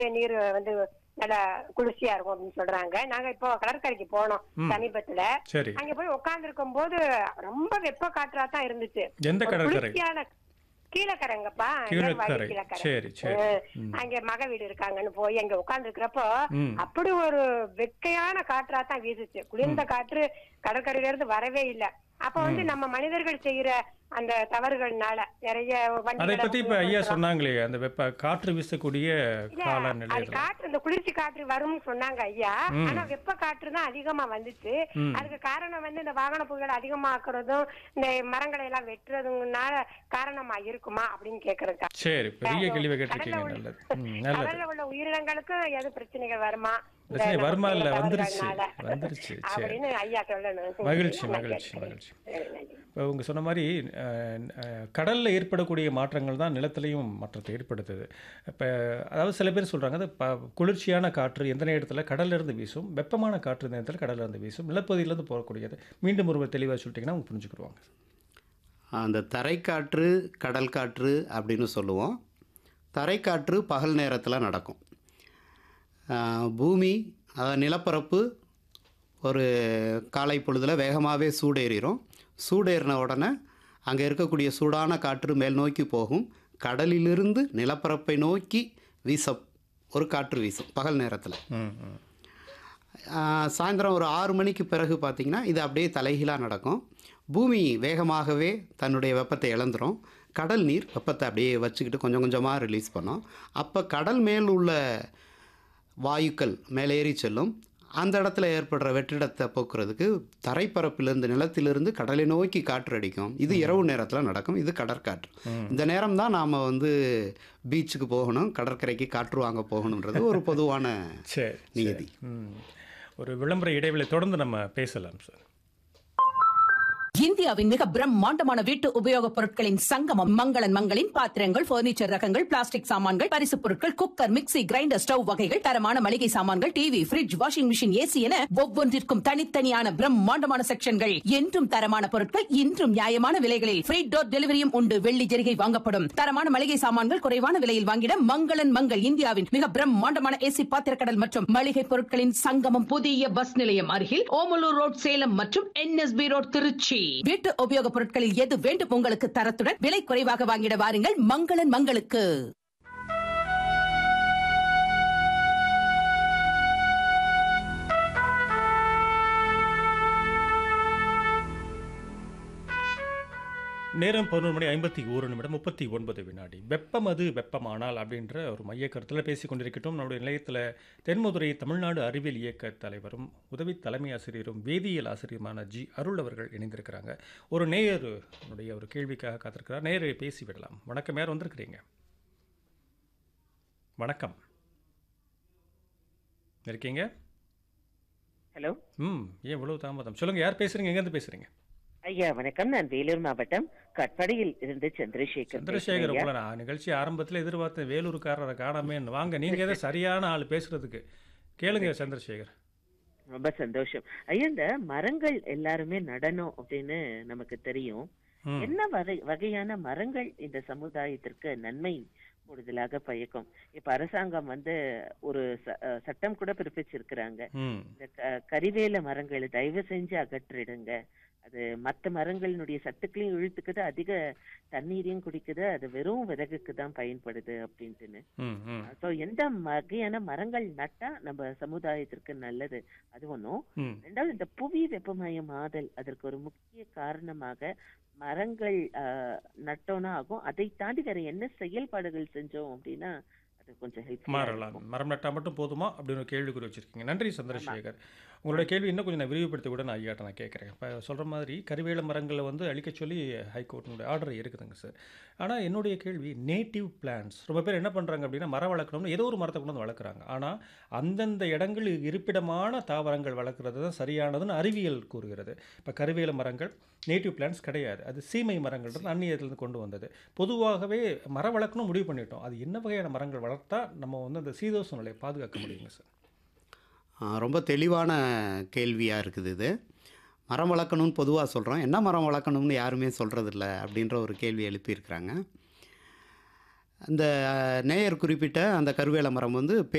நீர் வந்து நல்லா குளிர்ச்சியா இருக்கும் அப்படின்னு சொல்றாங்க நாங்க இப்போ கடற்கரைக்கு போனோம் ம். சமீபத்துல சரி அங்க போய் உட்கார்ந்து இருக்கும் போது ரொம்ப வெப்ப காற்றா தான் இருந்துச்சு எந்த ஒரு கடற்கரை குளிர்ச்சியான கீழக்கரைங்கப்பா கீழக்கரை. கீழக்கரை சரி, சரி. அஹ், ம். அங்க மக வீடு இருக்காங்கன்னு போய் அங்க உட்கார்ந்து இருக்கிறப்போ ம். அப்படி ஒரு வெக்கையான காற்றா தான் வீசுச்சு குளிர்ந்த காற்று கடற்கரையில இருந்து வரவே இல்ல அப்ப வந்து நம்ம மனிதர்கள் செய்யற அந்த தவறுகள்னால நிறைய அதை வண்டிகளை பத்தி இப்ப ஐயா உபயோகப்படுத்துறோம். சொன்னாங்களே அந்த வெப்ப காற்று வீசக்கூடிய இல்ல, காலநிலை அது காற்று இந்த குளிர்ச்சி காற்று வரும்னு சொன்னாங்க ஐயா ம். ஆனா வெப்ப காற்று தான் அதிகமா வந்துச்சு ம். அதுக்கு காரணம் வந்து இந்த வாகன புகைகள் அதிகமாக்குறதும் இந்த மரங்களை எல்லாம் வெட்டுறதுனால காரணமா இருக்குமா அப்படின்னு கேக்குறேன் சரி பெரிய கேள்வி கடல்ல கேட்டிருக்கீங்க உள்ள- நல்லது ம், நல்லது கடல்ல உள்ள உயிரினங்களுக்கும் எது பிரச்சனைகள் வருமா இந்த பிரச்சனை நம்ம வருமா இல்ல செய்யற வந்துருச்சு தவறுகள்னால. வந்துருச்சு சரி அப்படின்னு ஐயா சொல்லணும் மகிழ்ச்சி நான் மகிழ்ச்சி கேட்கிறேன். மகிழ்ச்சி சரி, நன்றி. இப்போ உங்க சொன்ன மாதிரி அஹ், அஹ், கடல்ல ஏற்படக்கூடிய மாற்றங்கள் தான் நிலத்திலையும் மாற்றத்தை ஏற்படுத்துது இப்போ அதாவது சில பேர் சொல்றாங்க அது ப குளிர்ச்சியான காற்று எந்த நேரத்தில் கடல்ல இருந்து வீசும் வெப்பமான காற்று இந்த நேரத்தில் கடல்ல இருந்து வீசும் நிலப்பகுதியிலேருந்து போகக்கூடியது மீண்டும் ஒரு தெளிவாக சொல்லிட்டீங்கன்னா அவங்க புரிஞ்சுக்கிடுவாங்க அந்த தரைக்காற்று கடல் காற்று அப்படின்னு சொல்லுவோம் தரைக்காற்று பகல் நேரத்தில் நடக்கும் ஆஹ் பூமி அதாவது நிலப்பரப்பு ஒரு காலை பொழுதில் வேகமாகவே சூடேறிடும் சூடேறின உடனே அங்கே இருக்கக்கூடிய சூடான காற்று மேல் நோக்கி போகும் கடலிலிருந்து நிலப்பரப்பை நோக்கி வீச ஒரு காற்று வீசும் பகல் நேரத்தில் ம் ம் ஆஹ் சாயந்தரம் ஒரு ஆறு மணிக்கு பிறகு பார்த்திங்கன்னா இது அப்படியே தலைகீழாக நடக்கும் பூமி வேகமாகவே தன்னுடைய வெப்பத்தை இழந்துரும் கடல் நீர் வெப்பத்தை அப்படியே வச்சுக்கிட்டு கொஞ்சம் கொஞ்சமாக ரிலீஸ் பண்ணும் அப்போ கடல் மேல் உள்ள வாயுக்கள் மேலேறி செல்லும் அந்த இடத்துல ஏற்படுற வெற்றிடத்தை போக்குறதுக்கு தரைப்பரப்பிலிருந்து நிலத்திலிருந்து கடலை நோக்கி காற்று அடிக்கும் இது இரவு நேரத்தில் நடக்கும் இது கடற்காற்று இந்த நேரம் தான் நாம் வந்து பீச்சுக்கு போகணும் கடற்கரைக்கு காற்று வாங்க போகணுன்றது ஒரு பொதுவான சரி நியதி. சரி. ம் ஒரு விளம்பர இடைவெளி தொடர்ந்து நம்ம பேசலாம் சார் இந்தியாவின் மிக பிரம்மாண்டமான வீட்டு உபயோகப் பொருட்களின் சங்கமம் மங்களன் மங்களின் பாத்திரங்கள் பர்னிச்சர் ரகங்கள் பிளாஸ்டிக் சாமான்கள் பரிசுப் பொருட்கள் குக்கர் மிக்ஸி கிரைண்டர் ஸ்டவ் வகைகள் தரமான மளிகை சாமான்கள் TV fridge washing machine AC என ஒவ்வொன்றிற்கும் தனித்தனியான பிரம்மாண்டமான செக்ஷன்கள் என்றும் தரமான பொருட்கள் இன்றும் நியாயமான விலைகளில் ஃப்ரீ டோர் டெலிவரியும் உண்டு வெள்ளி ஜெரிகை வாங்கப்படும் தரமான மளிகை சாமான்கள் குறைவான விலையில் வாங்கிட மங்களன் மங்கள் இந்தியாவின் மிக பிரம்மாண்டமான ஏசி பாத்திரக்கடல் மற்றும் மளிகை பொருட்களின் சங்கமம் புதிய பஸ் நிலையம் அருகில் ஓமலூர் ரோட் சேலம் மற்றும் என்எஸ்பி ரோட் திருச்சி வீட்டு உபயோகப் பொருட்களில் எது வேண்டும் உங்களுக்கு தரத்துடன் விலை குறைவாக வாங்கிட வாருங்கள் மங்களன் மங்களுக்கு நேரம் பதினொரு மணி ஐம்பத்தி ஒரு நிமிடம் முப்பத்தி ஒன்பது வினாடி வெப்பம் அது வெப்பமானால் அப்படின்ற ஒரு மைய கருத்தில் பேசிக் கொண்டிருக்கட்டும் நம்முடைய நிலையத்தில் தென்மதுரை தமிழ்நாடு அறிவியல் இயக்க தலைவரும் உதவி தலைமை ஆசிரியரும் வேதியியல் ஆசிரியருமான ஜி அருள் அவர்கள் இணைந்திருக்கிறாங்க ஒரு நேயர் உடைய ஒரு கேள்விக்காக காத்திருக்கிறார் நேயரை பேசி விடலாம் வணக்கம் யார் வந்திருக்கிறீங்க வணக்கம் இருக்கீங்க ஹலோ ம் ஏன் இவ்வளவு தாமதம் சொல்லுங்க யார் பேசுறீங்க எங்கேருந்து பேசுறீங்க ஐயா வணக்கம் நான் வேலூர் மாவட்டம் கட்படியில் இருந்து சந்திரசேகர் சந்திரசேகர் பேசுறேன் ஐயா. உங்களை நான் நிகழ்ச்சி ஆரம்பத்தில் எதிர்பார்த்தேன் வேலூர்காரரை காணாமேன்னு வாங்க நீங்க ஏதோ சரியான ஆள் பேசுறதுக்கு கேளுங்க சந்திரசேகர் ரொம்ப சந்தோஷம் ஐயா இந்த மரங்கள் எல்லாருமே நடணும் அப்படின்னு நமக்கு தெரியும் ம் என்ன வகை வகையான மரங்கள் இந்த சமுதாயத்திற்கு நன்மை கூடுதலாக பயக்கும் இப்ப அரசாங்கம் வந்து ஒரு ச- அஹ் சட்டம் கூட பிறப்பிச்சிருக்கிறாங்க ம் இந்த க- கரிவேல மரங்களை தயவு செஞ்சு அகற்றிடுங்க அது மத்த மரங்களினுடைய சத்துக்களையும் இழுத்துக்குது அதிக தண்ணீரையும் குடிக்குது அது வெறும் விறகுக்கு தான் பயன்படுது அப்படின்ட்டுன்னு ம் ம் ஸோ எந்த வகையான மரங்கள் நட்டா நம்ம சமுதாயத்திற்கு நல்லது அது ஒன்றும் ம் ரெண்டாவது இந்த புவி வெப்பமயமாதல் அதற்கு ஒரு முக்கிய காரணமாக மரங்கள் ஆஹ், நட்டோம்னா ஆகும் அதை தாண்டி வேற என்ன செயல்பாடுகள் செஞ்சோம் அப்படின்னா அது கொஞ்சம் ஹெல்ப் மாறலாம் மரம் நட்டா மட்டும் போதுமா அப்படின்னு ஒரு கேள்விக்குறி வச்சிருக்கீங்க நன்றி சந்திரசேகர் உங்களோட கேள்வி இன்னும் கொஞ்சம் நான் விரிவுபடுத்தி கூட நான் ஐயாட்ட நான் கேட்குறேன் இப்போ சொல்கிற மாதிரி கருவேல மரங்களை வந்து அழிக்க சொல்லி ஹைகோர்ட்டினுடைய ஆர்டர் இருக்குதுங்க சார் ஆனால் என்னுடைய கேள்வி நேட்டிவ் பிளான்ஸ் ரொம்ப பேர் என்ன பண்ணுறாங்க அப்படின்னா மரம் வளர்க்கணும்னு ஏதோ ஒரு மரத்தை கொண்டு வந்து வளர்க்குறாங்க ஆனால் அந்தந்த இடங்கள் இருப்பிடமான தாவரங்கள் வளர்க்குறது தான் சரியானதுன்னு அறிவியல் கூறுகிறது இப்போ கருவேல மரங்கள் நேட்டிவ் பிளான்ஸ் கிடையாது அது சீமை மரங்கள்ன்றது அந்நியத்துலேருந்து கொண்டு வந்தது பொதுவாகவே மரம் வளர்க்கணும் முடிவு பண்ணிட்டோம் அது என்ன வகையான மரங்கள் வளர்த்தா நம்ம வந்து அந்த சீதோஷ நிலையை பாதுகாக்க முடியுங்க சார் ஆ, ரொம்ப தெளிவான கேள்வியாக இருக்குது இது மரம் வளர்க்கணும்னு பொதுவாக சொல்கிறோம் என்ன மரம் வளர்க்கணும்னு யாருமே சொல்கிறதில்ல அப்படின்ற ஒரு கேள்வி எழுப்பியிருக்கிறாங்க அந்த அஹ், நேயர் குறிப்பிட்ட அந்த கருவேல மரம் வந்து